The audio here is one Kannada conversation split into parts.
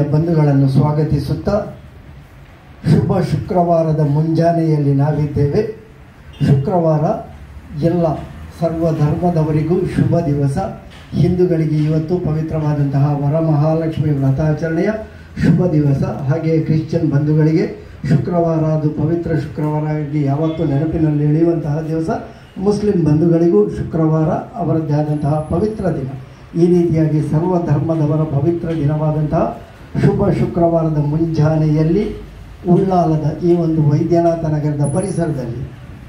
ಬಂಧುಗಳನ್ನು ಸ್ವಾಗತಿಸುತ್ತಾ ಶುಭ ಶುಕ್ರವಾರದ ಮುಂಜಾನೆಯಲ್ಲಿ ನಾವಿದ್ದೇವೆ ಶುಕ್ರವಾರ ಎಲ್ಲ ಸರ್ವಧರ್ಮದವರಿಗೂ ಶುಭ ದಿವಸ ಹಿಂದೂಗಳಿಗೆ ಇವತ್ತು ಪವಿತ್ರವಾದಂತಹ ವರಮಹಾಲಕ್ಷ್ಮಿ ವ್ರತಾಚರಣೆಯ ಶುಭ ದಿವಸ ಹಾಗೆಯೇ ಕ್ರಿಶ್ಚಿಯನ್ ಬಂಧುಗಳಿಗೆ ಶುಕ್ರವಾರ ಅದು ಪವಿತ್ರ ಶುಕ್ರವಾರ ಆಗಿ ಯಾವತ್ತೂ ನೆನಪಿನಲ್ಲಿ ಉಳಿಯುವಂತಹ ದಿವಸ ಮುಸ್ಲಿಂ ಬಂಧುಗಳಿಗೂ ಶುಕ್ರವಾರ ಅವರದ್ದೇ ಆದಂತಹ ಪವಿತ್ರ ದಿನ ಈ ರೀತಿಯಾಗಿ ಸರ್ವ ಧರ್ಮದವರ ಪವಿತ್ರ ದಿನವಾದಂತಹ ಶುಭ ಶುಕ್ರವಾರದ ಮುಂಜಾನೆಯಲ್ಲಿ ಉಳ್ಳಾಲದ ಈ ಒಂದು ವೈದ್ಯನಾಥ ನಗರದ ಪರಿಸರದಲ್ಲಿ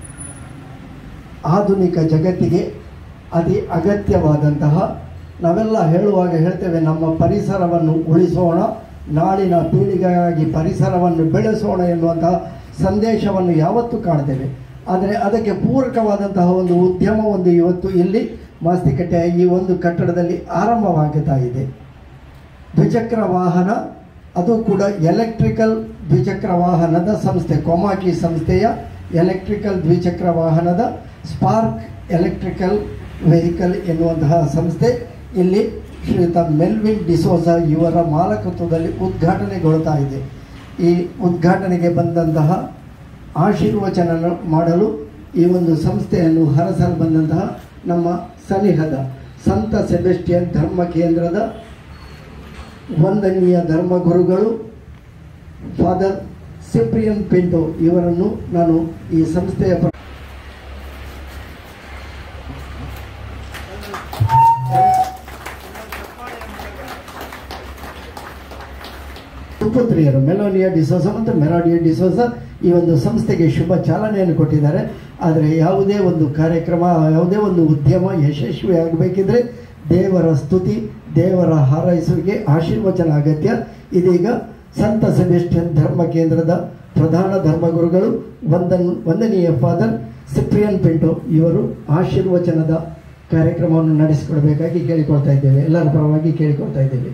ಆಧುನಿಕ ಜಗತ್ತಿಗೆ ಅತಿ ಅಗತ್ಯವಾದಂತಹ ನಾವೆಲ್ಲ ಹೇಳುವಾಗ ಹೇಳ್ತೇವೆ ನಮ್ಮ ಪರಿಸರವನ್ನು ಉಳಿಸೋಣ ನಾಳಿನ ಪೀಳಿಗೆಗಾಗಿ ಪರಿಸರವನ್ನು ಬೆಳೆಸೋಣ ಎನ್ನುವಂತಹ ಸಂದೇಶವನ್ನು ಯಾವತ್ತೂ ಕಾಣ್ತೇವೆ ಆದರೆ ಅದಕ್ಕೆ ಪೂರಕವಾದಂತಹ ಒಂದು ಉದ್ಯಮ ಒಂದು ಇವತ್ತು ಇಲ್ಲಿ ಮಾಸ್ತಿಕಟ್ಟೆಯ ಈ ಒಂದು ಕಟ್ಟಡದಲ್ಲಿ ಆರಂಭವಾಗುತ್ತಾ ಇದೆ ದ್ವಿಚಕ್ರ ವಾಹನ ಅದು ಕೂಡ ಎಲೆಕ್ಟ್ರಿಕಲ್ ದ್ವಿಚಕ್ರ ವಾಹನದ ಸಂಸ್ಥೆ ಕೊಮಾಕಿ ಸಂಸ್ಥೆಯ ಎಲೆಕ್ಟ್ರಿಕಲ್ ದ್ವಿಚಕ್ರ ವಾಹನದ ಸ್ಪಾರ್ಕ್ ಎಲೆಕ್ಟ್ರಿಕಲ್ ವೆಹಿಕಲ್ ಎನ್ನುವಂತಹ ಸಂಸ್ಥೆ ಇಲ್ಲಿ ಶ್ರೀಯುತ ಮೆಲ್ವಿನ್ ಡಿಸೋಜ ಇವರ ಮಾಲಕತ್ವದಲ್ಲಿ ಉದ್ಘಾಟನೆಗೊಳ್ತಾ ಇದೆ ಈ ಉದ್ಘಾಟನೆಗೆ ಬಂದಂತಹ ಆಶೀರ್ವಚನ ಮಾಡಲು ಈ ಒಂದು ಸಂಸ್ಥೆಯನ್ನು ಹರಸಲು ಬಂದಂತಹ ನಮ್ಮ ಸನಿಹದ ಸಂತ ಸೆಬೆಸ್ಟಿಯನ್ ಧರ್ಮ ಕೇಂದ್ರದ ವಂದನೀಯ ಧರ್ಮಗುರುಗಳು ಫಾದರ್ ಸಿಪ್ರಿಯನ್ ಪಿಂಟೋ ಇವರನ್ನು ನಾನು ಈ ಸಂಸ್ಥೆಯ ಪ- ಸುಪುತ್ರಿಯರು ಮೆಲೋನಿಯಾ ಡಿಸೋಸ ಮತ್ತು ಮೆರಾಡಿಯಾ ಡಿಸೋಸ ಈ ಒಂದು ಸಂಸ್ಥೆಗೆ ಶುಭ ಚಾಲನೆಯನ್ನು ಕೊಟ್ಟಿದ್ದಾರೆ ಆದರೆ ಯಾವುದೇ ಒಂದು ಕಾರ್ಯಕ್ರಮ ಯಾವುದೇ ಒಂದು ಉದ್ಯಮ ಯಶಸ್ವಿ ಆಗಬೇಕಿದ್ರೆ ದೇವರ ಸ್ತುತಿ ದೇವರ ಹಾರೈಸುವಿಕೆ ಆಶೀರ್ವಚನ ಅಗತ್ಯ ಇದೀಗ ಸಂತ ಸೆಬೆಸ್ಟಿಯನ್ ಧರ್ಮ ಕೇಂದ್ರದ ಪ್ರಧಾನ ಧರ್ಮಗುರುಗಳು ವಂದನ್ ವಂದನೀಯ ಫಾದರ್ ಸಿಪ್ರಿಯನ್ ಪಿಂಟೋ ಇವರು ಆಶೀರ್ವಚನದ ಕಾರ್ಯಕ್ರಮವನ್ನು ನಡೆಸಿಕೊಡಬೇಕಾಗಿ ಕೇಳಿಕೊಳ್ತಾ ಇದ್ದೇವೆ ಎಲ್ಲರ ಪರವಾಗಿ ಕೇಳಿಕೊಳ್ತಾ ಇದ್ದೇವೆ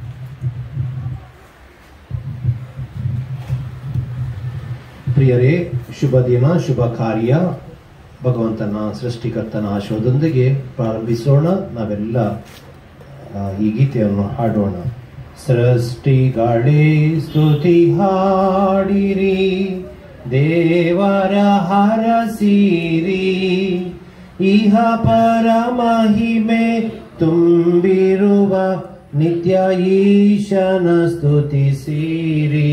ಪ್ರಿಯರೇ ಶುಭ ದಿನ ಶುಭ ಕಾರ್ಯ ಭಗವಂತನ ಸೃಷ್ಟಿಕರ್ತನ ಆಶಯದೊಂದಿಗೆ ಪ್ರಾರಂಭಿಸೋಣ ನಾವೆಲ್ಲ ಆ, ಈ ಗೀತೆಯನ್ನು ಹಾಡೋಣ ಸೃಷ್ಟಿಗಳೇ ಸ್ತುತಿ ಹಾಡಿರಿ ದೇವರ ಹರಸಿರಿ ಇಹ ಪರ ಮಹಿಮೆ ತುಂಬಿರುವ ನಿತ್ಯ ಈಶನ ಸ್ತುತಿಸಿರಿ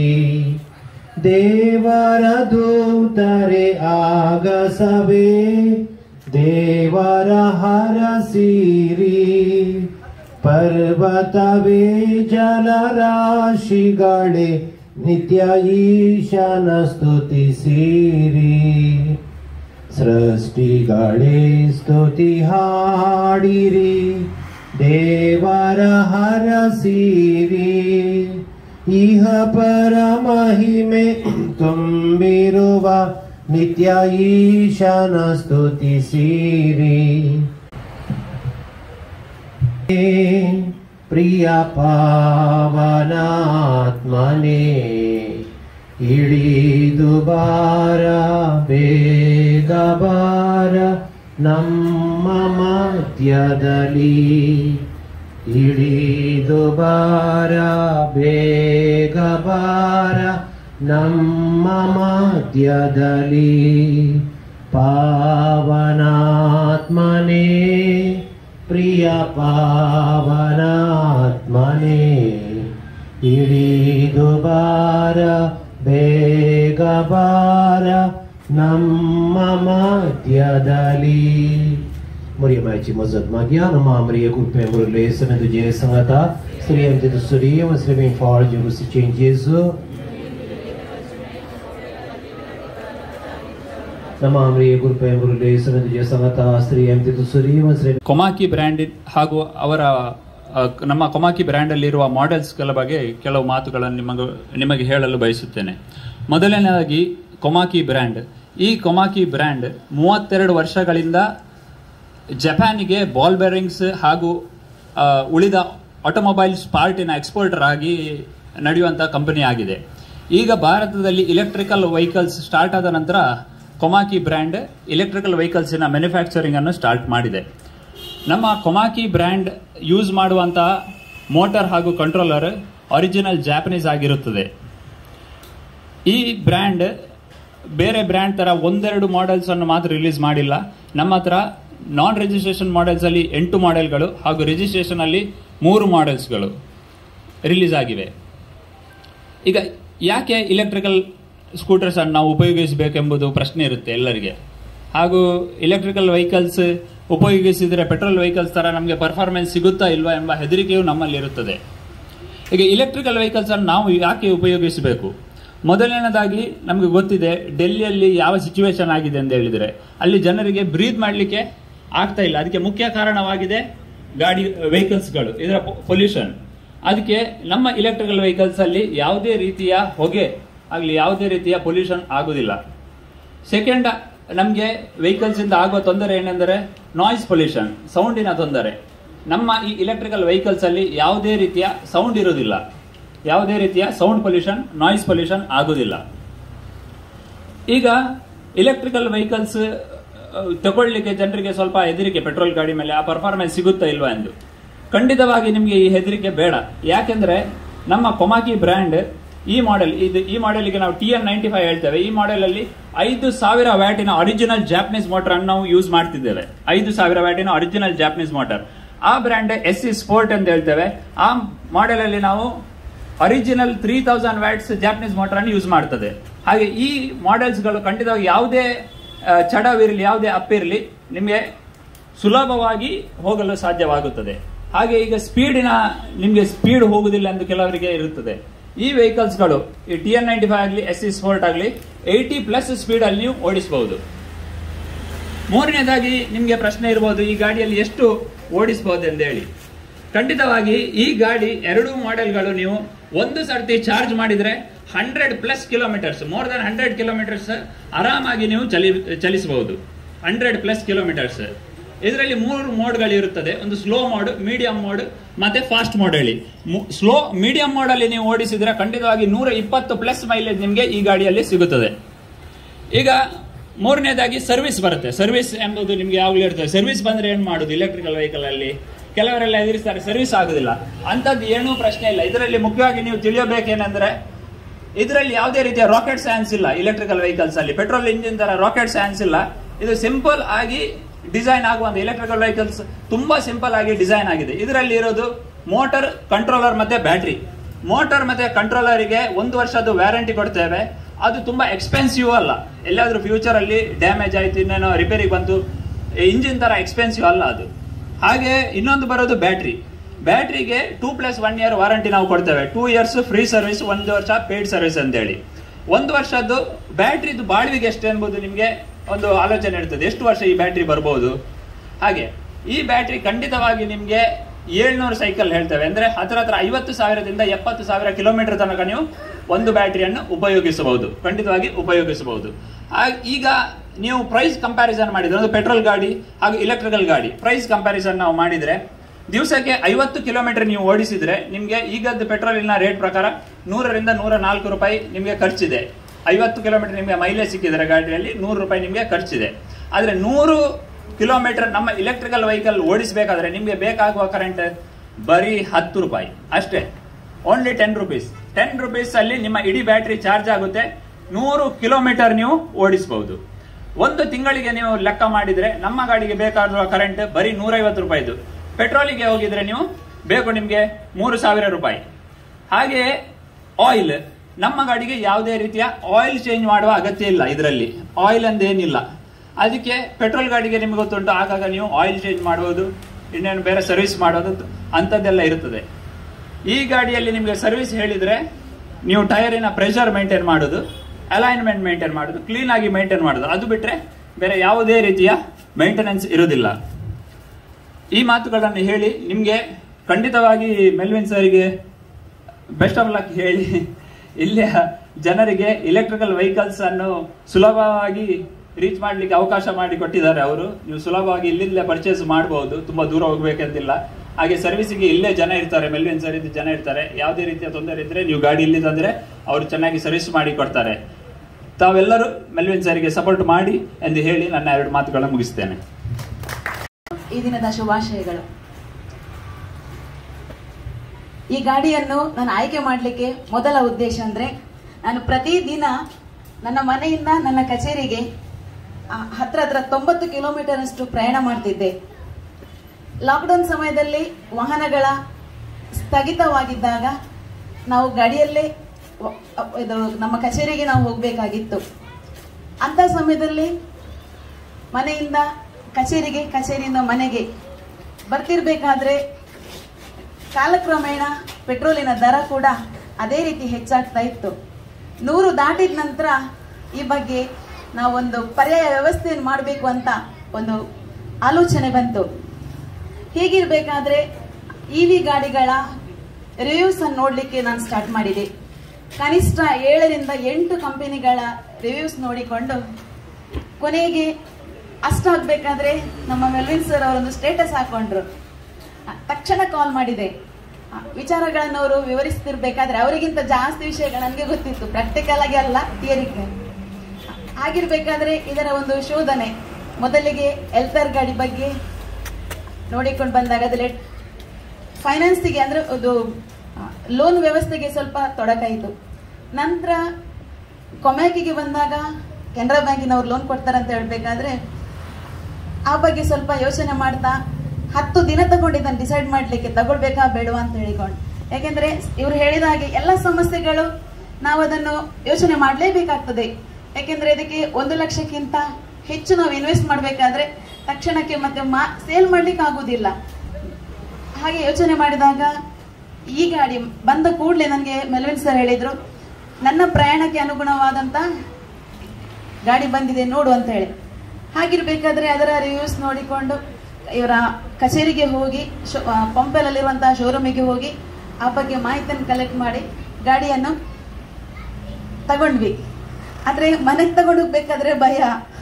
ದೇವರ ದೂತರೆ ಆಗಸವೇ ದೇವರ ಹರಸಿರಿ ಪರ್ವತವೇ ಜಲರಾಶಿಗಳೇ ನಿತ್ಯ ಈಶನ ಸ್ತುತಿಸಿರಿ ಸೃಷ್ಟಿಗಳೇ ಸ್ತುತಿ ಹಾಡಿರಿ ದೇವರ ಹರಸಿರಿ ಇಹ ಪರ ಮಹಿಮೆ ತುಂಬಿರುವ ನಿತ್ಯ ಈಶನ ಸ್ತುತಿಸಿರಿ ಪ್ರಿಯ ಪಾವನಾತ್ಮನೇ ಇಳಿದು ಬಾರ ಬೇಗ ಬಾರ ನಮ್ಮ ಮಧ್ಯದಲ್ಲಿ ಇಳಿದು ಬಾರ ಬೇಗ ಬಾರ ನಮ್ಮ ಮಧ್ಯದಲ್ಲಿ ಪಾವನಾತ್ಮನೇ ಪ್ರಿಯ ಪಾವನಾತ್ಮನೇ ಇಳಿದು ಬಾರ ಬೇಗ ಬಾರ ನಮ್ಮ ಮಧ್ಯದಲ್ಲಿ Muriamaiti mazat magya nama Maria Gurpe Murle Samedu Je Sangata Sri Amtidu Suri Sri Bem For Jugu Si Chen Jesu ನಮ್ಮ ಅಮರಿಯ ಗುರುಪೆ ಮುರುಳಿ ಸಮಿತಿ ಜಯ ಸಂಗತ ಶ್ರೀ ಎಂತಿದು ಸುರಿ ಶ್ರೀ ಕೊಮಾಕಿ ಬ್ರ್ಯಾಂಡ್ ಹಾಗೂ ಅವರ ಆ, ನಮ್ಮ ಕೊಮಾಕಿ ಬ್ರ್ಯಾಂಡಲ್ಲಿರುವ ಮಾಡೆಲ್ಸ್ಗಳ ಬಗ್ಗೆ ಕೆಲವು ಮಾತುಗಳನ್ನು ನಿಮಗೆ ನಿಮಗೆ ಹೇಳಲು ಬಯಸುತ್ತೇನೆ ಮೊದಲನೇದಾಗಿ ಕೊಮಾಕಿ ಬ್ರ್ಯಾಂಡ್ ಈ ಕೊಮಾಕಿ ಬ್ರ್ಯಾಂಡ್ ಮೂವತ್ತೆರಡು ವರ್ಷಗಳಿಂದ ಜಪಾನಿಗೆ ಬಾಲ್ ಬೇರಿಂಗ್ಸ್ ಹಾಗೂ ಆ, ಉಳಿದ ಆಟೋಮೊಬೈಲ್ಸ್ ಪಾರ್ಟಿನ ಎಕ್ಸ್ಪೋರ್ಟರ್ ಆಗಿ ನಡೆಯುವಂಥ ಕಂಪನಿ ಆಗಿದೆ ಈಗ ಭಾರತದಲ್ಲಿ ಇಲೆಕ್ಟ್ರಿಕಲ್ ವೆಹಿಕಲ್ಸ್ ಸ್ಟಾರ್ಟ್ ಆದ ನಂತರ ಕೊಮಾಕಿ ಬ್ರ್ಯಾಂಡ್ ಇಲೆಕ್ಟ್ರಿಕಲ್ ವೆಹಿಕಲ್ಸಿನ ಮ್ಯಾನುಫ್ಯಾಕ್ಚರಿಂಗ್ ಅನ್ನು ಸ್ಟಾರ್ಟ್ ಮಾಡಿದೆ ನಮ್ಮ ಕೊಮಾಕಿ ಬ್ರ್ಯಾಂಡ್ ಯೂಸ್ ಮಾಡುವಂತಹ ಮೋಟಾರ್ ಹಾಗೂ ಕಂಟ್ರೋಲರ್ ಒರಿಜಿನಲ್ ಜಾಪನೀಸ್ ಆಗಿರುತ್ತದೆ ಈ ಬ್ರ್ಯಾಂಡ್ ಬೇರೆ ಬ್ರ್ಯಾಂಡ್ ತರ ಒಂದೆರಡು ಮಾಡೆಲ್ಸ್ ಅನ್ನು ಮಾತ್ರ ರಿಲೀಸ್ ಮಾಡಿಲ್ಲ ನಮ್ಮ ಹತ್ರ ನಾನ್ ರಿಜಿಸ್ಟ್ರೇಷನ್ ಮಾಡೆಲ್ಸ್ ಅಲ್ಲಿ ಎಂಟು ಮಾಡೆಲ್ಗಳು ಹಾಗೂ ರಿಜಿಸ್ಟ್ರೇಷನ್ ಅಲ್ಲಿ ಮೂರು ಮಾಡೆಲ್ಸ್ಗಳು ರಿಲೀಸ್ ಆಗಿವೆ ಈಗ ಯಾಕೆ ಇಲೆಕ್ಟ್ರಿಕಲ್ ಸ್ಕೂಟರ್ಸ್ ಅನ್ನು ನಾವು ಉಪಯೋಗಿಸಬೇಕೆಂಬುದು ಪ್ರಶ್ನೆ ಇರುತ್ತೆ ಎಲ್ಲರಿಗೆ ಹಾಗೂ ಇಲೆಕ್ಟ್ರಿಕಲ್ ವೆಹಿಕಲ್ಸ್ ಉಪಯೋಗಿಸಿದರೆ ಪೆಟ್ರೋಲ್ ವೆಹಿಕಲ್ಸ್ ತರ ನಮಗೆ ಪರ್ಫಾರ್ಮೆನ್ಸ್ ಸಿಗುತ್ತಾ ಇಲ್ವಾ ಎಂಬ ಹೆದರಿಕೆಯು ನಮ್ಮಲ್ಲಿ ಇರುತ್ತದೆ ಈಗ ಇಲೆಕ್ಟ್ರಿಕಲ್ ವೆಹಿಕಲ್ಸ್ ಅನ್ನು ನಾವು ಯಾಕೆ ಉಪಯೋಗಿಸಬೇಕು ಮೊದಲನೇದಾಗಿ ನಮಗೆ ಗೊತ್ತಿದೆ ಡೆಲ್ಲಿಯಲ್ಲಿ ಯಾವ ಸಿಚುವೇಶನ್ ಆಗಿದೆ ಅಂತ ಹೇಳಿದರೆ ಅಲ್ಲಿ ಜನರಿಗೆ ಬ್ರೀತ್ ಮಾಡಲಿಕ್ಕೆ ಆಗ್ತಾ ಇಲ್ಲ ಅದಕ್ಕೆ ಮುಖ್ಯ ಕಾರಣವಾಗಿದೆ ಗಾಡಿ ವೆಹಿಕಲ್ಸ್ಗಳು ಇದರ ಪೊಲ್ಯೂಷನ್ ಅದಕ್ಕೆ ನಮ್ಮ ಇಲೆಕ್ಟ್ರಿಕಲ್ ವೆಹಿಕಲ್ಸ್ ಅಲ್ಲಿ ಯಾವುದೇ ರೀತಿಯ ಹೊಗೆ ಆಗಲಿ ಯಾವುದೇ ರೀತಿಯ ಪೊಲ್ಯೂಷನ್ ಆಗುವುದಿಲ್ಲ ಸೆಕೆಂಡ್ ನಮಗೆ ವೆಹಿಕಲ್ಸ್ ಇಂದ ಆಗುವ ತೊಂದರೆ ಏನೆಂದರೆ ನಾಯ್ಸ್ ಪೊಲ್ಯೂಷನ್ ಸೌಂಡಿನ ತೊಂದರೆ ನಮ್ಮ ಈ ಇಲೆಕ್ಟ್ರಿಕಲ್ ವೆಹಿಕಲ್ಸ್ ಅಲ್ಲಿ ಯಾವುದೇ ರೀತಿಯ ಸೌಂಡ್ ಇರುವುದಿಲ್ಲ ಯಾವುದೇ ರೀತಿಯ ಸೌಂಡ್ ಪೊಲ್ಯೂಷನ್ ನಾಯ್ಸ್ ಪೊಲ್ಯೂಷನ್ ಆಗುವುದಿಲ್ಲ ಈಗ ಇಲೆಕ್ಟ್ರಿಕಲ್ ವೆಹಿಕಲ್ಸ್ ತಗೊಳ್ಳಿಕ್ಕೆ ಜನರಿಗೆ ಸ್ವಲ್ಪ ಹೆದರಿಕೆ ಪೆಟ್ರೋಲ್ ಗಾಡಿ ಮೇಲೆ ಆ ಪರ್ಫಾರ್ಮೆನ್ಸ್ ಸಿಗುತ್ತಾ ಇಲ್ವಾ ಎಂದು ಖಂಡಿತವಾಗಿ ನಿಮಗೆ ಈ ಹೆದರಿಕೆ ಬೇಡ ಯಾಕೆಂದ್ರೆ ನಮ್ಮ ಕೊಮಾಕಿ ಬ್ರ್ಯಾಂಡ್ ಈ ಮಾಡೆಲ್ ಇದು ಈ ಮಾಡೆಲ್ಗೆ ನಾವು ಟಿ ಎನ್ ನೈಂಟಿ ಫೈವ್ ಹೇಳ್ತೇವೆ ಈ ಮಾಡೆಲ್ ಅಲ್ಲಿ ಐದು ಸಾವಿರ ವ್ಯಾಟಿನ ಒರಿಜಿನಲ್ ಜಾಪನೀಸ್ ಮೋಟರ್ ಅನ್ನು ನಾವು ಯೂಸ್ ಮಾಡ್ತಿದ್ದೇವೆ ಐದು ಸಾವಿರ ವ್ಯಾಟಿನ ಒರಿಜಿನಲ್ ಜಾಪನೀಸ್ ಮೋಟರ್ ಆ ಬ್ರ್ಯಾಂಡ್ ಎಸ್ ಸಿ ಸ್ಪೋರ್ಟ್ ಅಂತ ಹೇಳ್ತೇವೆ ಆ ಮಾಡೆಲ್ ಅಲ್ಲಿ ನಾವು original three thousand watts Japanese motor ಅನ್ನು ಯೂಸ್ ಮಾಡ್ತದೆ ಹಾಗೆ ಈ ಮಾಡೆಲ್ಸ್ ಗಳು ಖಂಡಿತವಾಗಿ ಯಾವುದೇ ಆ, ಚಡವಿರಲಿ ಯಾವುದೇ ಅಪ್ಪಿರಲಿ ನಿಮಗೆ ಸುಲಭವಾಗಿ ಹೋಗಲು ಸಾಧ್ಯವಾಗುತ್ತದೆ ಹಾಗೆ ಈಗ ಸ್ಪೀಡಿನ ನಿಮಗೆ ಸ್ಪೀಡ್ ಹೋಗುದಿಲ್ಲ ಎಂದು ಕೆಲವರಿಗೆ ಇರುತ್ತದೆ ಈ ವೆಹಿಕಲ್ಸ್ ಗಳು ಈ ಟಿ ಎನ್ ನೈಂಟಿ ಫೈವ್ ಆಗಲಿ ಎಸ್ ಸಿ ಸ್ಪೋರ್ಟ್ ಆಗಲಿ ಏಯ್ಟಿ ಪ್ಲಸ್ ಸ್ಪೀಡ್ ಅಲ್ಲಿ ನೀವು ಓಡಿಸಬಹುದು ಮೂರನೇದಾಗಿ ನಿಮಗೆ ಪ್ರಶ್ನೆ ಇರಬಹುದು ಈ ಗಾಡಿಯಲ್ಲಿ ಎಷ್ಟು ಓಡಿಸಬಹುದು ಎಂದು ಹೇಳಿ ಖಂಡಿತವಾಗಿ ಈ ಗಾಡಿ ಎರಡು ಮಾಡೆಲ್ಗಳು ನೀವು ಒಂದು ಸರ್ತಿ ಚಾರ್ಜ್ ಮಾಡಿದ್ರೆ hundred plus kilometres more than hundred kilometres ಆರಾಮಾಗಿ ನೀವು ಚಲಿ ಚಲಿಸಬಹುದು ಹಂಡ್ರೆಡ್ ಪ್ಲಸ್ ಕಿಲೋಮೀಟರ್ಸ್ ಇದರಲ್ಲಿ ಮೂರು ಮೋಡ್ಗಳು ಇರುತ್ತದೆ ಒಂದು ಸ್ಲೋ ಮೋಡ್ ಮೀಡಿಯಂ ಮೋಡ್ ಮತ್ತೆ ಫಾಸ್ಟ್ ಮೋಡ್ ಹೇಳಿ ಸ್ಲೋ ಮೀಡಿಯಂ ಮೋಡ್ ಅಲ್ಲಿ ನೀವು ಓಡಿಸಿದ್ರೆ ಖಂಡಿತವಾಗಿ ನೂರ ಇಪ್ಪತ್ತು ಪ್ಲಸ್ ಮೈಲೇಜ್ ನಿಮಗೆ ಈ ಗಾಡಿಯಲ್ಲಿ ಸಿಗುತ್ತದೆ ಈಗ ಮೂರನೇದಾಗಿ ಸರ್ವಿಸ್ ಬರುತ್ತೆ ಸರ್ವಿಸ್ ಎಂಬುದು ನಿಮ್ಗೆ ಯಾವಾಗಲೂ ಇರ್ತದೆ ಸರ್ವಿಸ್ ಬಂದ್ರೆ ಏನ್ ಮಾಡುದು ಇಲೆಕ್ಟ್ರಿಕಲ್ ವೆಹಿಕಲ್ ಅಲ್ಲಿ ಕೆಲವರೆಲ್ಲ ಎದುರಿಸ್ತಾರೆ ಸರ್ವಿಸ್ ಆಗುದಿಲ್ಲ ಅಂತದ್ದು ಏನೂ ಪ್ರಶ್ನೆ ಇಲ್ಲ ಇದರಲ್ಲಿ ಮುಖ್ಯವಾಗಿ ನೀವು ತಿಳಿಯಬೇಕೇನೆಂದ್ರೆ ಇದರಲ್ಲಿ ಯಾವುದೇ ರೀತಿಯ ರಾಕೆಟ್ ಸೈನ್ಸ್ ಇಲ್ಲ ಇಲೆಕ್ಟ್ರಿಕಲ್ ವೆಹಿಕಲ್ಸ್ ಅಲ್ಲಿ ಪೆಟ್ರೋಲ್ ಇಂಜಿನ್ ತರ ರಾಕೆಟ್ ಸೈನ್ಸ್ ಇಲ್ಲ ಇದು ಸಿಂಪಲ್ ಆಗಿ ಡಿಸೈನ್ ಆಗುವಂತ ಇಲೆಕ್ಟ್ರಿಕಲ್ ವೆಹಿಕಲ್ಸ್ ತುಂಬಾ ಸಿಂಪಲ್ ಆಗಿ ಡಿಸೈನ್ ಆಗಿದೆ ಇದರಲ್ಲಿ ಇರೋದು ಮೋಟರ್ ಕಂಟ್ರೋಲರ್ ಮತ್ತೆ ಬ್ಯಾಟ್ರಿ ಮೋಟರ್ ಮತ್ತೆ ಕಂಟ್ರೋಲರಿಗೆ ಒಂದು ವರ್ಷದ ವ್ಯಾರಂಟಿ ಕೊಡ್ತೇವೆ ಅದು ತುಂಬಾ ಎಕ್ಸ್ಪೆನ್ಸಿವ್ ಅಲ್ಲ ಎಲ್ಲಾದ್ರೂ ಫ್ಯೂಚರ್ ಅಲ್ಲಿ ಡ್ಯಾಮೇಜ್ ಆಯ್ತು ಇನ್ನೇನೋ ರಿಪೇರಿಗೆ ಬಂತು ಇಂಜಿನ್ ತರ ಎಕ್ಸ್ಪೆನ್ಸಿವ್ ಅಲ್ಲ ಅದು ಹಾಗೆ ಇನ್ನೊಂದು ಬರೋದು ಬ್ಯಾಟ್ರಿ ಬ್ಯಾಟ್ರಿಗೆ two plus one year warranty ನಾವು ಕೊಡ್ತೇವೆ ಟೂ ಇಯರ್ಸ್ ಫ್ರೀ ಸರ್ವಿಸ್ ಒಂದು ವರ್ಷ ಪೇಯ್ಡ್ ಸರ್ವಿಸ್ ಅಂತೇಳಿ ಒಂದು ವರ್ಷದ್ದು ಬ್ಯಾಟ್ರಿದು ಬಾಳ್ವಿಗೆ ಎಷ್ಟು ಎಂಬುದು ನಿಮಗೆ ಒಂದು ಆಲೋಚನೆ ಇರ್ತದೆ ಎಷ್ಟು ವರ್ಷ ಈ ಬ್ಯಾಟ್ರಿ ಬರ್ಬೋದು ಹಾಗೆ ಈ ಬ್ಯಾಟ್ರಿ ಖಂಡಿತವಾಗಿ ನಿಮಗೆ ಏಳ್ನೂರು ಸೈಕಲ್ ಹೇಳ್ತೇವೆ ಅಂದ್ರೆ ಹತ್ರ ಹತ್ರ ಐವತ್ತು ಸಾವಿರದಿಂದ ಎಪ್ಪತ್ತು ಸಾವಿರ ಕಿಲೋಮೀಟರ್ ತನಕ ನೀವು ಒಂದು ಬ್ಯಾಟ್ರಿಯನ್ನು ಉಪಯೋಗಿಸಬಹುದು ಖಂಡಿತವಾಗಿ ಉಪಯೋಗಿಸಬಹುದು ಹಾಗ್- ಈಗ ನೀವು ಪ್ರೈಸ್ ಕಂಪ್ಯಾರಿಸನ್ ಮಾಡಿದ್ರೆ ಒಂದು ಪೆಟ್ರೋಲ್ ಗಾಡಿ ಹಾಗೂ ಇಲೆಕ್ಟ್ರಿಕಲ್ ಗಾಡಿ ಪ್ರೈಸ್ ಕಂಪ್ಯಾರಿಸನ್ ನಾವು ಮಾಡಿದ್ರೆ ದಿವಸಕ್ಕೆ ಐವತ್ತು ಕಿಲೋಮೀಟರ್ ನೀವು ಓಡಿಸಿದ್ರೆ ನಿಮಗೆ ಈಗದ್ದು ಪೆಟ್ರೋಲಿನ ರೇಟ್ ಪ್ರಕಾರ ನೂರರಿಂದ ನೂರ ನಾಲ್ಕು ರೂಪಾಯಿ ನಿಮಗೆ ಖರ್ಚಿದೆ ಐವತ್ತು ಕಿಲೋಮೀಟರ್ ನಿಮಗೆ ಮೈಲೇಜ್ ಸಿಕ್ಕಿದ್ರೆ ಗಾಡಿಯಲ್ಲಿ ನೂರು ರೂಪಾಯಿ ನಿಮಗೆ ಖರ್ಚಿದೆ ಆದರೆ ನೂರು ಕಿಲೋಮೀಟರ್ ನಮ್ಮ ಇಲೆಕ್ಟ್ರಿಕಲ್ ವೆಹಿಕಲ್ ಓಡಿಸಬೇಕಾದ್ರೆ ನಿಮಗೆ ಬೇಕಾಗುವ ಕರೆಂಟ್ ಬರೀ ಹತ್ತು ರೂಪಾಯಿ ಅಷ್ಟೇ only ten rupees ten rupees ಅಲ್ಲಿ ನಿಮ್ಮ ಇಡೀ ಬ್ಯಾಟ್ರಿ ಚಾರ್ಜ್ ಆಗುತ್ತೆ ನೂರು ಕಿಲೋಮೀಟರ್ ನೀವು ಓಡಿಸಬಹುದು ಒಂದು ತಿಂಗಳಿಗೆ ನೀವು ಲೆಕ್ಕ ಮಾಡಿದ್ರೆ ನಮ್ಮ ಗಾಡಿಗೆ ಬೇಕಾಗಿರುವ ಕರೆಂಟ್ ಬರೀ ನೂರೈವತ್ತು ರೂಪಾಯಿದು ಪೆಟ್ರೋಲಿಗೆ ಹೋಗಿದ್ರೆ ನೀವು ಬೇಕು ನಿಮಗೆ ಮೂರು ಸಾವಿರ ರೂಪಾಯಿ ಹಾಗೆಯೇ ಆಯಿಲ್ ನಮ್ಮ ಗಾಡಿಗೆ ಯಾವುದೇ ರೀತಿಯ ಆಯಿಲ್ ಚೇಂಜ್ ಮಾಡುವ ಅಗತ್ಯ ಇಲ್ಲ ಇದರಲ್ಲಿ ಆಯಿಲ್ ಅಂದೇನಿಲ್ಲ ಅದಕ್ಕೆ ಪೆಟ್ರೋಲ್ ಗಾಡಿಗೆ ನಿಮ್ಗೆ ಗೊತ್ತುಂಟು ಆಗಾಗ ನೀವು ಆಯಿಲ್ ಚೇಂಜ್ ಮಾಡುವುದು ಇನ್ನೇನು ಬೇರೆ ಸರ್ವಿಸ್ ಮಾಡೋದು ಅಂಥದ್ದೆಲ್ಲ ಇರುತ್ತದೆ ಈ ಗಾಡಿಯಲ್ಲಿ ನಿಮಗೆ ಸರ್ವಿಸ್ ಹೇಳಿದ್ರೆ ನೀವು ಟೈರಿನ ಪ್ರೆಷರ್ ಮೇಂಟೈನ್ ಮಾಡೋದು ಅಲೈನ್ಮೆಂಟ್ ಮೇಂಟೈನ್ ಮಾಡೋದು ಕ್ಲೀನ್ ಆಗಿ ಮೇಂಟೈನ್ ಮಾಡೋದು ಅದು ಬಿಟ್ರೆ ಬೇರೆ ಯಾವುದೇ ರೀತಿಯ ಮೇಂಟೆನೆನ್ಸ್ ಇರುವುದಿಲ್ಲ ಈ ಮಾತುಗಳನ್ನು ಹೇಳಿ ನಿಮಗೆ ಖಂಡಿತವಾಗಿ ಮೆಲ್ವಿನ್ ಸರಿಗೆ ಬೆಸ್ಟ್ ಆಫ್ ಲಕ್ ಹೇಳಿ ಇಲ್ಲಿಯ ಜನರಿಗೆ ಇಲೆಕ್ಟ್ರಿಕಲ್ ವೆಹಿಕಲ್ಸ್ ಅನ್ನು ಸುಲಭವಾಗಿ ರೀಚ್ ಮಾಡಲಿಕ್ಕೆ ಅವಕಾಶ ಮಾಡಿ ಕೊಟ್ಟಿದ್ದಾರೆ ಅವರು ನೀವು ಸುಲಭವಾಗಿ ಇಲ್ಲಿಂದಲೇ ಪರ್ಚೇಸ್ ಮಾಡಬಹುದು ತುಂಬಾ ದೂರ ಹೋಗ್ಬೇಕಂತಿಲ್ಲ ಹಾಗೆ ಸರ್ವಿಸಿಗೆ ಇಲ್ಲೇ ಜನ ಇರ್ತಾರೆ ಮೆಲ್ವಿನ್ ಸರ್ ಇದ್ದು ಜನ ಇರ್ತಾರೆ ಯಾವುದೇ ರೀತಿಯ ತೊಂದರೆ ಇದ್ರೆ ನೀವು ಗಾಡಿ ಇಲ್ಲಿ ತಂದ್ರೆ ಅವರು ಚೆನ್ನಾಗಿ ಸರ್ವಿಸ್ ಮಾಡಿ ಕೊಡ್ತಾರೆ ತಾವೆಲ್ಲರೂ ಮೆಲ್ವಿನ್ ಸರಿಗೆ ಸಪೋರ್ಟ್ ಮಾಡಿ ಎಂದು ಹೇಳಿ ನನ್ನ ಎರಡು ಮಾತುಗಳನ್ನು ಮುಗಿಸ್ತೇನೆ ಈ ದಿನದ ಶುಭಾಶಯಗಳು ಈ ಗಾಡಿಯನ್ನು ನಾನು ಆಯ್ಕೆ ಮಾಡಲಿಕ್ಕೆ ಮೊದಲ ಉದ್ದೇಶ ಅಂದರೆ ನಾನು ಪ್ರತಿದಿನ ನನ್ನ ಮನೆಯಿಂದ ನನ್ನ ಕಚೇರಿಗೆ ಆ, ಹತ್ರ ಹತ್ರ ತೊಂಬತ್ತು ಕಿಲೋಮೀಟರ್ ಅಷ್ಟು ಪ್ರಯಾಣ ಮಾಡ್ತಿದ್ದೆ ಲಾಕ್ಡೌನ್ ಸಮಯದಲ್ಲಿ ವಾಹನಗಳ ಸ್ಥಗಿತವಾಗಿದ್ದಾಗ ನಾವು ಗಾಡಿಯಲ್ಲೇ ವ- ಇದು ನಮ್ಮ ಕಚೇರಿಗೆ ನಾವು ಹೋಗಬೇಕಾಗಿತ್ತು ಅಂಥ ಸಮಯದಲ್ಲಿ ಮನೆಯಿಂದ ಕಚೇರಿಗೆ ಕಚೇರಿಯಿಂದ ಮನೆಗೆ ಬರ್ತಿರ್ಬೇಕಾದ್ರೆ ಕಾಲಕ್ರಮೇಣ ಪೆಟ್ರೋಲಿನ ದರ ಕೂಡ ಅದೇ ರೀತಿ ಹೆಚ್ಚಾಗ್ತಾ ಇತ್ತು ನೂರು ದಾಟಿದ ನಂತರ ಈ ಬಗ್ಗೆ ನಾವೊಂದು ಪರ್ಯಾಯ ವ್ಯವಸ್ಥೆಯನ್ನು ಮಾಡಬೇಕು ಅಂತ ಒಂದು ಆಲೋಚನೆ ಬಂತು ಹೀಗಿರ್ಬೇಕಾದ್ರೆ ಇ ವಿ ಗಾಡಿಗಳ ರಿವ್ಯೂಸ್ ಅನ್ನು ನೋಡಲಿಕ್ಕೆ ನಾನು ಸ್ಟಾರ್ಟ್ ಮಾಡಿದೆ ಕನಿಷ್ಠ ಏಳರಿಂದ ಎಂಟು ಕಂಪನಿಗಳ ರಿವ್ಯೂಸ್ ನೋಡಿಕೊಂಡು ಕೊನೆಗೆ ಅಷ್ಟಾಗಬೇಕಾದ್ರೆ ನಮ್ಮ ಮೆಲ್ವಿನ್ ಸರ್ ಅವರೊಂದು ಸ್ಟೇಟಸ್ ಹಾಕೊಂಡ್ರು ಆ, ತಕ್ಷಣ ಕಾಲ್ ಮಾಡಿದೆ ಆ, ವಿಚಾರಗಳನ್ನು ಅವರು ವಿವರಿಸ್ತಿರ್ಬೇಕಾದ್ರೆ ಅವರಿಗಿಂತ ಜಾಸ್ತಿ ವಿಷಯಗಳು ನನಗೆ ಗೊತ್ತಿತ್ತು ಪ್ರಾಕ್ಟಿಕಲ್ ಆಗಿ ಅಲ್ಲ ಥಿಯರಿಕಲ್ ಆಗಿರ್ಬೇಕಾದ್ರೆ ಇದರ ಒಂದು ಶೋಧನೆ ಮೊದಲಿಗೆ ಎಲ್ತರ್ ಗಾಡಿ ಬಗ್ಗೆ ನೋಡಿಕೊಂಡು ಬಂದಾಗ ಅದರಲ್ಲಿ ಫೈನಾನ್ಸಿಗೆ ಅಂದ್ರೆ ಅದು ಲೋನ್ ವ್ಯವಸ್ಥೆಗೆ ಸ್ವಲ್ಪ ತೊಡಕಾಯಿತು ನಂತರ ಕೊಮ್ಯಾಕಿಗೆ ಬಂದಾಗ ಕೆನರಾ ಬ್ಯಾಂಕಿನವ್ರು ಲೋನ್ ಕೊಡ್ತಾರೆ ಅಂತ ಹೇಳ್ಬೇಕಾದ್ರೆ ಆ ಬಗ್ಗೆ ಸ್ವಲ್ಪ ಯೋಚನೆ ಮಾಡ್ತಾ ಹತ್ತು ದಿನ ತಗೊಂಡಿದ್ದಾನೆ ಡಿಸೈಡ್ ಮಾಡ್ಲಿಕ್ಕೆ ತಗೊಳ್ಬೇಕಾ ಬೇಡವಾ ಅಂತ ಹೇಳಿಕೊಂಡು ಯಾಕೆಂದ್ರೆ ಇವ್ರು ಹೇಳಿದ ಹಾಗೆ ಎಲ್ಲ ಸಮಸ್ಯೆಗಳು ನಾವು ಅದನ್ನು ಯೋಚನೆ ಮಾಡಲೇಬೇಕಾಗ್ತದೆ ಯಾಕೆಂದ್ರೆ ಇದಕ್ಕೆ ಒಂದು ಲಕ್ಷಕ್ಕಿಂತ ಹೆಚ್ಚು ನಾವು ಇನ್ವೆಸ್ಟ್ ಮಾಡಬೇಕಾದ್ರೆ ತಕ್ಷಣಕ್ಕೆ ಮತ್ತೆ ಮಾ ಸೇಲ್ ಮಾಡ್ಲಿಕ್ಕೆ ಆಗುದಿಲ್ಲ ಹಾಗೆ ಯೋಚನೆ ಮಾಡಿದಾಗ ಈ ಗಾಡಿ ಬಂದ ಕೂಡಲೇ ನನಗೆ ಮೆಲ್ವಿನ್ ಸರ್ ಹೇಳಿದ್ರು ನನ್ನ ಪ್ರಯಾಣಕ್ಕೆ ಅನುಗುಣವಾದಂತ ಗಾಡಿ ಬಂದಿದೆ ನೋಡು ಅಂತ ಹೇಳಿ ಹಾಗಿರ್ಬೇಕಾದ್ರೆ ಅದರ ರಿವ್ಯೂಸ್ ನೋಡಿಕೊಂಡು ಇವರ ಕಚೇರಿಗೆ ಹೋಗಿ ಶೋ- ಆ, ಪಂಪೆಲಲ್ಲಿರುವಂತಹ ಶೋರೂಮಿಗೆ ಹೋಗಿ ಆ ಬಗ್ಗೆ ಮಾಹಿತಿಯನ್ನು ಕಲೆಕ್ಟ್ ಮಾಡಿ ಗಾಡಿಯನ್ನು ತಗೊಂಡ್ವಿ ಆದ್ರೆ ಮನೆಗೆ ತಗೊಂಡು ಹೋಗ್ಬೇಕಾದ್ರೆ ಭಯ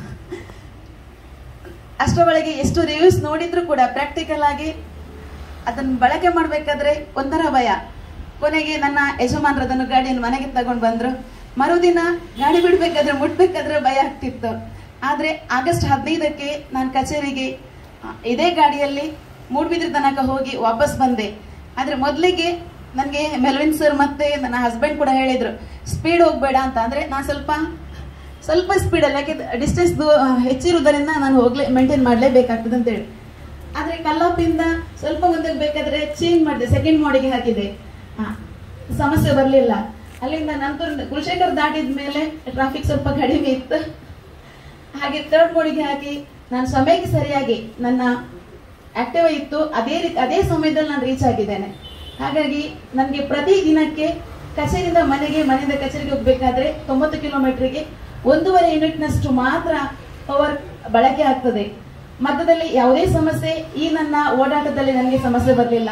ಅಷ್ಟರೊಳಗೆ ಎಷ್ಟು ರಿವ್ಯೂಸ್ ನೋಡಿದ್ರು ಕೂಡ ಪ್ರಾಕ್ಟಿಕಲ್ ಆಗಿ ಅದನ್ನ ಬಳಕೆ ಮಾಡ್ಬೇಕಾದ್ರೆ ಒಂಥರ ಭಯ ಕೊನೆಗೆ ನನ್ನ ಯಜಮಾನರು ಅದನ್ನು ಗಾಡಿಯನ್ನು ಮನೆಗೆ ತಗೊಂಡು ಬಂದ್ರು ಮರುದಿನ ಗಾಡಿ ಬಿಡ್ಬೇಕಾದ್ರೆ ಮುಟ್ಬೇಕಾದ್ರೆ ಭಯ ಆಗ್ತಿತ್ತು ಆದ್ರೆ ಆಗಸ್ಟ್ ಹದಿನೈದಕ್ಕೆ ನಾನು ಕಚೇರಿಗೆ ಆ, ಇದೇ ಗಾಡಿಯಲ್ಲಿ ಮೂಡ್ಬಿದ್ರ ತನಕ ಹೋಗಿ ವಾಪಸ್ ಬಂದೆ ಆದ್ರೆ ಮೊದಲಿಗೆ ನನಗೆ ಮೆಲ್ವಿನ್ ಸರ್ ಮತ್ತೆ ನನ್ನ ಹಸ್ಬೆಂಡ್ ಕೂಡ ಹೇಳಿದ್ರು ಸ್ಪೀಡ್ ಹೋಗ್ಬೇಡ ಅಂತ ಅಂದ್ರೆ ನಾನು ಸ್ವಲ್ಪ ಸ್ವಲ್ಪ ಸ್ಪೀಡಲ್ಲಿ ಯಾಕೆ ಡಿಸ್ಟೆನ್ಸ್ ಹೆಚ್ಚಿರುವುದರಿಂದ ನಾನು ಹೋಗ್ಲೇ ಮೇಂಟೈನ್ ಮಾಡಲೇಬೇಕಾಗ್ತದೆ ಅಂತ ಹೇಳಿ ಆದ್ರೆ ಕಲ್ಲಾಪಿಂದ ಸ್ವಲ್ಪ ಮುಂದಕ್ಕೆ ಬೇಕಾದ್ರೆ ಚೇಂಜ್ ಮಾಡಿದೆ ಸೆಕೆಂಡ್ ಮೋಡಿಗೆ ಹಾಕಿದೆ ಹಾ, ಸಮಸ್ಯೆ ಬರಲಿಲ್ಲ ಅಲ್ಲಿಂದ ನಂತರ ಕುಲಶೇಖರ್ ದಾಟಿದ ಮೇಲೆ ಟ್ರಾಫಿಕ್ ಸ್ವಲ್ಪ ಕಡಿಮೆ ಇತ್ತು ಹಾಗೆ ಥರ್ಡ್ ಮೋಡಿಗೆ ಹಾಕಿ ನಾನು ಸಮಯಕ್ಕೆ ಸರಿಯಾಗಿ ನನ್ನ ಆಕ್ಟಿವ್ ಇತ್ತು ಅದೇ ರೀತಿ ಅದೇ ಸಮಯದಲ್ಲಿ ನಾನು ರೀಚ್ ಆಗಿದ್ದೇನೆ ಹಾಗಾಗಿ ನನಗೆ ಪ್ರತಿ ದಿನಕ್ಕೆ ಕಚೇರಿಯಿಂದ ಮನೆಗೆ ಮನೆಯಿಂದ ಕಚೇರಿಗೆ ಹೋಗ್ಬೇಕಾದ್ರೆ ತೊಂಬತ್ತು ಕಿಲೋಮೀಟರ್ಗೆ ಒಂದೂವರೆ ಯೂನಿಟ್ನಷ್ಟು ಮಾತ್ರ ಪವರ್ ಬಳಕೆ ಆಗ್ತದೆ ಮಧ್ಯದಲ್ಲಿ ಯಾವುದೇ ಸಮಸ್ಯೆ ಈ ನನ್ನ ಓಡಾಟದಲ್ಲಿ ನನಗೆ ಸಮಸ್ಯೆ ಬರಲಿಲ್ಲ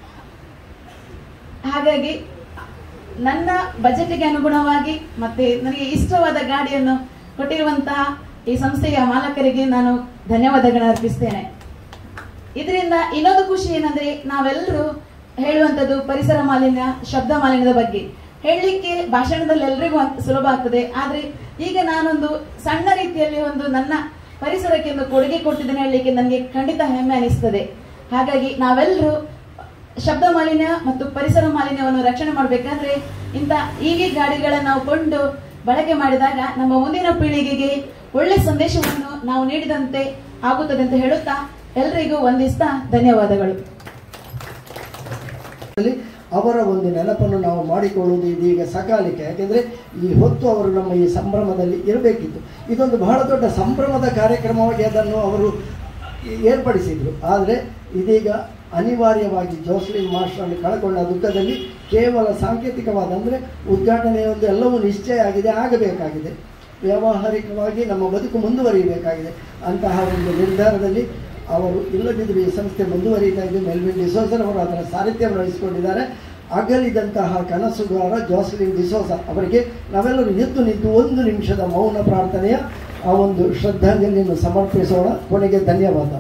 ಹಾಗಾಗಿ ನನ್ನ ಬಜೆಟ್ಗೆ ಅನುಗುಣವಾಗಿ ಮತ್ತೆ ನನಗೆ ಇಷ್ಟವಾದ ಗಾಡಿಯನ್ನು ಕೊಟ್ಟಿರುವಂತಹ ಈ ಸಂಸ್ಥೆಯ ಮಾಲಕರಿಗೆ ನಾನು ಧನ್ಯವಾದಗಳನ್ನು ಅರ್ಪಿಸ್ತೇನೆ ಇದರಿಂದ ಇನ್ನೊಂದು ಖುಷಿ ಏನಂದ್ರೆ ನಾವೆಲ್ಲರೂ ಹೇಳುವಂತದ್ದು ಪರಿಸರ ಮಾಲಿನ್ಯ ಶಬ್ದ ಮಾಲಿನ್ಯದ ಬಗ್ಗೆ ಹೇಳಲಿಕ್ಕೆ ಭಾಷಣದಲ್ಲಿ ಎಲ್ರಿಗೂ ಅನ್- ಸುಲಭ ಆಗ್ತದೆ ಆದ್ರೆ ಈಗ ನಾನೊಂದು ಸಣ್ಣ ರೀತಿಯಲ್ಲಿ ಒಂದು ನನ್ನ ಪರಿಸರಕ್ಕೆ ಒಂದು ಕೊಡುಗೆ ಕೊಟ್ಟಿದ್ದೇನೆ ಹೇಳಲಿಕ್ಕೆ ನನಗೆ ಖಂಡಿತ ಹೆಮ್ಮೆ ಅನಿಸ್ತದೆ ಹಾಗಾಗಿ ನಾವೆಲ್ಲರೂ ಶಬ್ದ ಮಾಲಿನ್ಯ ಮತ್ತು ಪರಿಸರ ಮಾಲಿನ್ಯವನ್ನು ರಕ್ಷಣೆ ಮಾಡಬೇಕಾದ್ರೆ ಇಂಥ ಇವಿ ಗಾಡಿಗಳನ್ನು ನಾವು ಕೊಂಡು ಬಳಕೆ ಮಾಡಿದಾಗ ನಮ್ಮ ಮುಂದಿನ ಪೀಳಿಗೆಗೆ ಒಳ್ಳೆ ಸಂದೇಶವನ್ನು ನಾವು ನೀಡಿದಂತೆ ಆಗುತ್ತದೆ ಅಂತ ಹೇಳುತ್ತಾ ಎಲ್ರಿಗೂ ವಂದಿಸ್ತಾ ಧನ್ಯವಾದಗಳು ಅಲ್ಲಿ ಅವರ ಒಂದು ನೆನಪನ್ನು ನಾವು ಮಾಡಿಕೊಳ್ಳುವುದು ಇದೀಗ ಸಕಾಲಿಕ ಯಾಕೆಂದರೆ ಈ ಹೊತ್ತು ಅವರು ನಮ್ಮ ಈ ಸಂಭ್ರಮದಲ್ಲಿ ಇರಬೇಕಿತ್ತು ಇದೊಂದು ಬಹಳ ದೊಡ್ಡ ಸಂಭ್ರಮದ ಕಾರ್ಯಕ್ರಮವಾಗಿ ಅದನ್ನು ಅವರು ಏರ್ಪಡಿಸಿದರು ಆದರೆ ಇದೀಗ ಅನಿವಾರ್ಯವಾಗಿ ಜೋಸ್ಲಿನ್ ಮಾಸ್ಟರನ್ನು ಕಳ್ಕೊಂಡ ದುಃಖದಲ್ಲಿ ಕೇವಲ ಸಾಂಕೇತಿಕವಾದ ಅಂದರೆ ಉದ್ಘಾಟನೆಯೊಂದು ಎಲ್ಲವೂ ನಿಶ್ಚಯ ಆಗಿದೆ ಆಗಬೇಕಾಗಿದೆ ವ್ಯಾವಹಾರಿಕವಾಗಿ ನಮ್ಮ ಬದುಕು ಮುಂದುವರಿಯಬೇಕಾಗಿದೆ ಅಂತಹ ಒಂದು ನಿರ್ಧಾರದಲ್ಲಿ ಅವರು ಇಲ್ಲದಿದ್ದರೆ ಈ ಸಂಸ್ಥೆ ಮುಂದುವರಿತಾ ಇದೆ ಮೆಲ್ವಿನ್ ಡಿಸೋಸರ್ ಅವರು ಅದರ ಸಾರಥ್ಯವನ್ನು ವಹಿಸಿಕೊಂಡಿದ್ದಾರೆ ಅಗಲಿದಂತಹ ಕನಸುಗಾರ ಜಾಸ್ಲಿನ್ ಡಿಸೋಸ ಅವರಿಗೆ ನಾವೆಲ್ಲರೂ ಎದ್ದು ನಿಂತು ಒಂದು ನಿಮಿಷದ ಮೌನ ಪ್ರಾರ್ಥನೆಯ ಆ ಒಂದು ಶ್ರದ್ಧಾಂಜಲಿಯನ್ನು ಸಮರ್ಪಿಸೋಣ ಕೊನೆಗೆ ಧನ್ಯವಾದ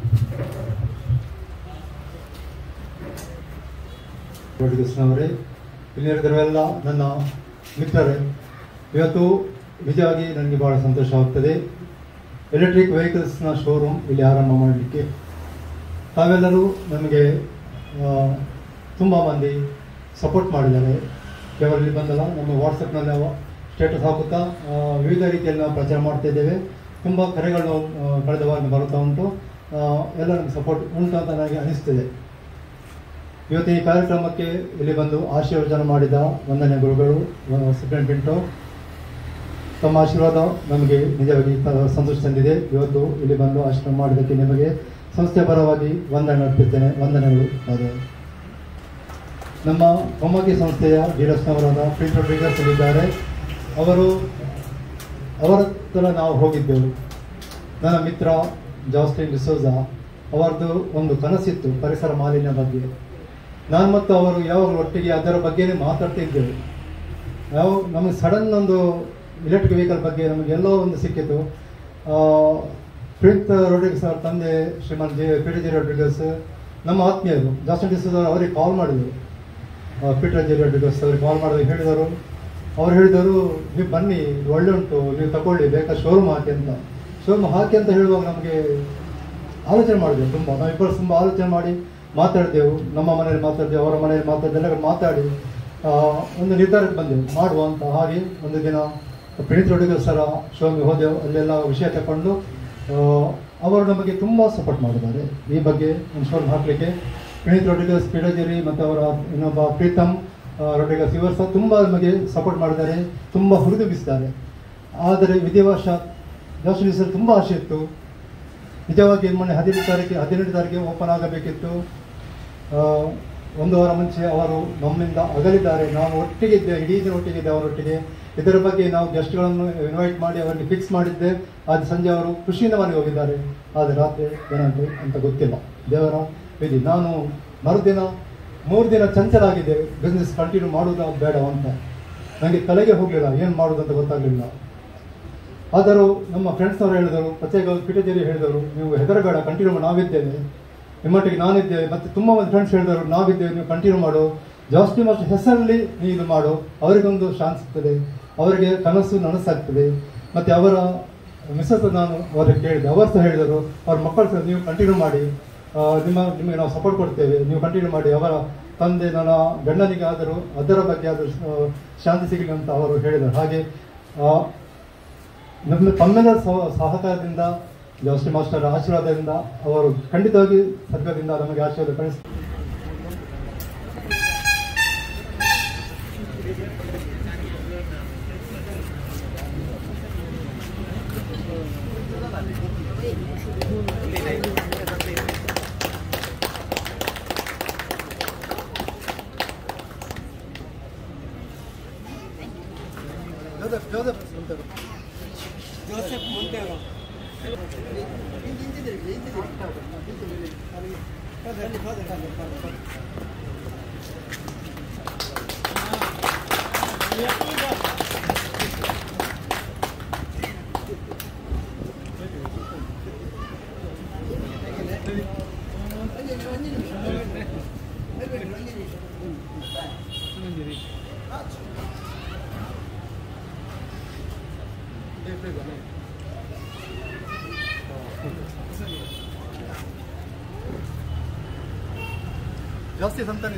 ಕೃಷ್ಣವರೇ ಇಲ್ಲಿರುವವರೆಲ್ಲ ನನ್ನ ಮಿತ್ರರೇ ಇವತ್ತು ನಿಜವಾಗಿ ನನಗೆ ಬಹಳ ಸಂತೋಷವಾಗ್ತದೆ ಎಲೆಕ್ಟ್ರಿಕ್ ವೆಹಿಕಲ್ಸ್ನ ಶೋರೂಮ್ ಇಲ್ಲಿ ಆರಂಭ ಮಾಡಲಿಕ್ಕೆ ತಾವೆಲ್ಲರೂ ನಮಗೆ ತುಂಬ ಮಂದಿ ಸಪೋರ್ಟ್ ಮಾಡಿದ್ದಾರೆ ಕೇವಲ ಇಲ್ಲಿ ಬಂದಲ್ಲ ನಮ್ಮ ವಾಟ್ಸಪ್ನಲ್ಲಿ ಸ್ಟೇಟಸ್ ಹಾಕುತ್ತಾ ಆ, ವಿವಿಧ ರೀತಿಯಲ್ಲಿ ನಾವು ಪ್ರಚಾರ ಮಾಡ್ತಾ ಇದ್ದೇವೆ ತುಂಬ ಕರೆಗಳು ಆ, ಕಳೆದ ವಾರ ಬರುತ್ತಾ ಉಂಟು ಆ, ಎಲ್ಲ ನಮಗೆ ಸಪೋರ್ಟ್ ಉಂಟು ಅಂತ ನನಗೆ ಅನಿಸ್ತಿದೆ ಇವತ್ತು ಈ ಕಾರ್ಯಕ್ರಮಕ್ಕೆ ಇಲ್ಲಿ ಬಂದು ಆಶೀರ್ವಚನ ಮಾಡಿದ ವಂದನೆ ಗುರುಗಳು ಸುಪ್ರೀಂ ಪಿಂಟೋ ತಮ್ಮ ಆಶೀರ್ವಾದ ನಮಗೆ ನಿಜವಾಗಿ ತ- ಸಂತೋಷ ತಂದಿದೆ ಇವತ್ತು ಇಲ್ಲಿ ಬಂದು ಆಶ್ರಮ ಮಾಡಿದ್ದಕ್ಕೆ ನಿಮಗೆ ಸಂಸ್ಥೆ ಪರವಾಗಿ ವಂದನೆ ಅರ್ಪಿಸ್ತೇನೆ ವಂದನೆಗಳು ಅದೇ ನಮ್ಮ ಕೊಮ್ಮಗಿ ಸಂಸ್ಥೆಯ ಧೀರಸ್ನವರಾದ ಪ್ರಿಂಟ್ ರೊಡ್ರಿಗಸ್ ಇದ್ದಾರೆ ಅವರು ಅವರ ಹತ್ರ ನಾವು ಹೋಗಿದ್ದೆವು ನನ್ನ ಮಿತ್ರ ಜಾಸ್ಟಿನ್ ಡಿಸೋಜ ಅವರದ್ದು ಒಂದು ಕನಸಿತ್ತು ಪರಿಸರ ಮಾಲಿನ್ಯ ಬಗ್ಗೆ ನಾನು ಮತ್ತು ಅವರು ಯಾವಾಗಲೂ ಒಟ್ಟಿಗೆ ಅದರ ಬಗ್ಗೆನೇ ಮಾತಾಡ್ತಾ ಇದ್ದೆವು ಯಾವ ನಮಗೆ ಸಡನ್ ಒಂದು ಇಲೆಕ್ಟ್ರಿಕ್ ವೆಹಿಕಲ್ ಬಗ್ಗೆ ನಮಗೆ ಎಲ್ಲೋ ಒಂದು ಸಿಕ್ಕಿತು ಪ್ರೀತ್ ರೋಡ್ರಿಗಸ್ ಅವರ ತಂದೆ Shriman J P T J Rodrigues ನಮ್ಮ ಆತ್ಮೀಯರು ಜಾಸ್ಟಿನ್ ಡಿಸೋಜ ಅವರಿಗೆ ಕಾಲ್ ಮಾಡಿದರು ಪೀಟರ್ ಜೆ ರೋಡ್ರಿಗಸ್ ಅವರಿಗೆ ಕಾಲ್ ಮಾಡಿದಾಗ ಹೇಳಿದರು ಅವ್ರು ಹೇಳಿದರು ನೀವು ಬನ್ನಿ ಇದು ಒಳ್ಳೆ ಉಂಟು ನೀವು ತಗೊಳ್ಳಿ ಬೇಕಾ ಶೋರೂಮ್ ಹಾಕಿ ಅಂತ ಶೋರೂಮ್ ಹಾಕಿ ಅಂತ ಹೇಳುವಾಗ ನಮಗೆ ಆಲೋಚನೆ ಮಾಡಿದೆವು ತುಂಬ ನಾವಿಬ್ಬರು ತುಂಬ ಆಲೋಚನೆ ಮಾಡಿ ಮಾತಾಡಿದೆವು ನಮ್ಮ ಮನೆಯಲ್ಲಿ ಮಾತಾಡಿದೆವು ಅವರ ಮನೆಯಲ್ಲಿ ಮಾತಾಡಿದೆ ಎಲ್ಲ ಮಾತಾಡಿ ಆ, ಒಂದು ನಿರ್ಧಾರಕ್ಕೆ ಬಂದೆವು ಮಾಡುವ ಅಂತ ಹಾಗೆ ಒಂದು ದಿನ ಪ್ರಣೀತ್ ರೋಡಿಗಲ್ ಸರ ಶೋಗೆ ಹೋದೆವು ಅಲ್ಲೆಲ್ಲ ವಿಷಯ ತಗೊಂಡು ಆ, ಅವರು ನಮಗೆ ತುಂಬ ಸಪೋರ್ಟ್ ಮಾಡಿದ್ದಾರೆ ಈ ಬಗ್ಗೆ ಒಂದು ಶೋರೂಮ್ ಹಾಕಲಿಕ್ಕೆ ಪ್ರಣೀತ್ ರೋಡಿಗಸ್ ಪಿಡಜೇರಿ ಮತ್ತು ಅವರ ಇನ್ನೊಬ್ಬ ಪ್ರೀತಮ್ ಆ, ರೋಡಿಗಸ್ ಇವರು ಸಹ ತುಂಬ ನಮಗೆ ಸಪೋರ್ಟ್ ಮಾಡಿದ್ದಾರೆ ತುಂಬ ಹುರಿದುಂಬಿಸಿದ್ದಾರೆ ಆದರೆ ವಿಧಿವಶಾತ್ ಜಾಸ್ತಿ ಸರ್ ತುಂಬ ಆಸೆ ಇತ್ತು ನಿಜವಾಗಿ ಮೊನ್ನೆ ಹದಿನೆಂಟು ತಾರೀಕಿಗೆ ಹದಿನೆಂಟು ತಾರೀಕಿಗೆ ಓಪನ್ ಆಗಬೇಕಿತ್ತು ಆ, ಒಂದು ವಾರ ಮುಂಚೆ ಅವರು ನಮ್ಮಿಂದ ಅಗಲಿದ್ದಾರೆ ನಾವು ಒಟ್ಟಿಗೆ ಇದ್ದೇವೆ ಇಡೀ ದಿನ ಒಟ್ಟಿಗೆ ಇದ್ದೆ ಅವರೊಟ್ಟಿಗೆ ಇದರ ಬಗ್ಗೆ ನಾವು ಗೆಸ್ಟ್ಗಳನ್ನು ಇನ್ವೈಟ್ ಮಾಡಿ ಅವರಿಗೆ ಫಿಕ್ಸ್ ಮಾಡಿದ್ದೆ ಅದು ಸಂಜೆ ಅವರು ಖುಷಿಯಿಂದ ಮನೆಗೆ ಹೋಗಿದ್ದಾರೆ ಆದರೆ ರಾತ್ರಿ ಏನಾಯ್ತು ಅಂತ ಗೊತ್ತಿಲ್ಲ ದೇವರ ವಿಧಿ ನಾನು ಮರುದಿನ ಮೂರು ದಿನ ಚಂಚಲ ಆಗಿದೆ ಬಿಸ್ನೆಸ್ ಕಂಟಿನ್ಯೂ ಮಾಡುವುದಾ ಬೇಡ ಅಂತ ನನಗೆ ತಲೆಗೆ ಹೋಗಲಿಲ್ಲ ಏನು ಮಾಡೋದು ಅಂತ ಗೊತ್ತಾಗಲಿಲ್ಲ ಆದರೂ ನಮ್ಮ ಫ್ರೆಂಡ್ಸ್ನವರು ಹೇಳಿದರು ಪ್ರತ್ಯೇಕ ಪಿಟಜೇರಿ ಹೇಳಿದರು ನೀವು ಹೆದರಬೇಡ ಕಂಟಿನ್ಯೂ ಮಾಡಿ ನಾವಿದ್ದೇವೆ ನಿಮ್ಮೊಟ್ಟಿಗೆ ನಾನಿದ್ದೇವೆ ಮತ್ತು ತುಂಬ ಮಂದಿ ಫ್ರೆಂಡ್ಸ್ ಹೇಳಿದರು ನಾವಿದ್ದೇವೆ ನೀವು ಕಂಟಿನ್ಯೂ ಮಾಡು ಜಾಸ್ತಿ ಮತ್ತು ಹೆಸರಲ್ಲಿ ನೀವು ಇದು ಮಾಡು ಅವರಿಗೊಂದು ಶಾನ್ಸ್ ಸಿಗ್ತದೆ ಅವರಿಗೆ ಕನಸು ನನಸಾಗ್ತದೆ ಮತ್ತು ಅವರ ಮಿಸ್ಸಸ್ ನಾನು ಅವರಿಗೆ ಕೇಳಿದೆ ಅವರು ಸಹ ಹೇಳಿದರು ಅವ್ರ ಮಕ್ಕಳು ಸಹ ನೀವು ಕಂಟಿನ್ಯೂ ಮಾಡಿ ಆ, ನಿಮ್ಮ ನಿಮಗೆ ನಾವು ಸಪೋರ್ಟ್ ಕೊಡ್ತೇವೆ ನೀವು ಕಂಟಿನ್ಯೂ ಮಾಡಿ ಅವರ ತಂದೆ ನನ್ನ ಗಂಡನಿಗೆ ಆದರೂ ಅದರ ಬಗ್ಗೆ ಆದರೂ ಆ, ಶಾಂತಿ ಸಿಗಲಿ ಅಂತ ಅವರು ಹೇಳಿದರು ಹಾಗೆ ಆ, ನಮ್ಮ ತಮ್ಮೆಲ್ಲರ ಸಹ- ಸಹಕಾರದಿಂದ ಜೋಶಿ ಮಾಸ್ಟರ್ ಆಶೀರ್ವಾದದಿಂದ ಅವರು ಖಂಡಿತವಾಗಿ ಸರ್ಕಾರದಿಂದ ನಮಗೆ ಆಶೀರ್ವಾದ ಕಳಿಸ್ ಜಾಸ್ತಿ ಸಂತಾನ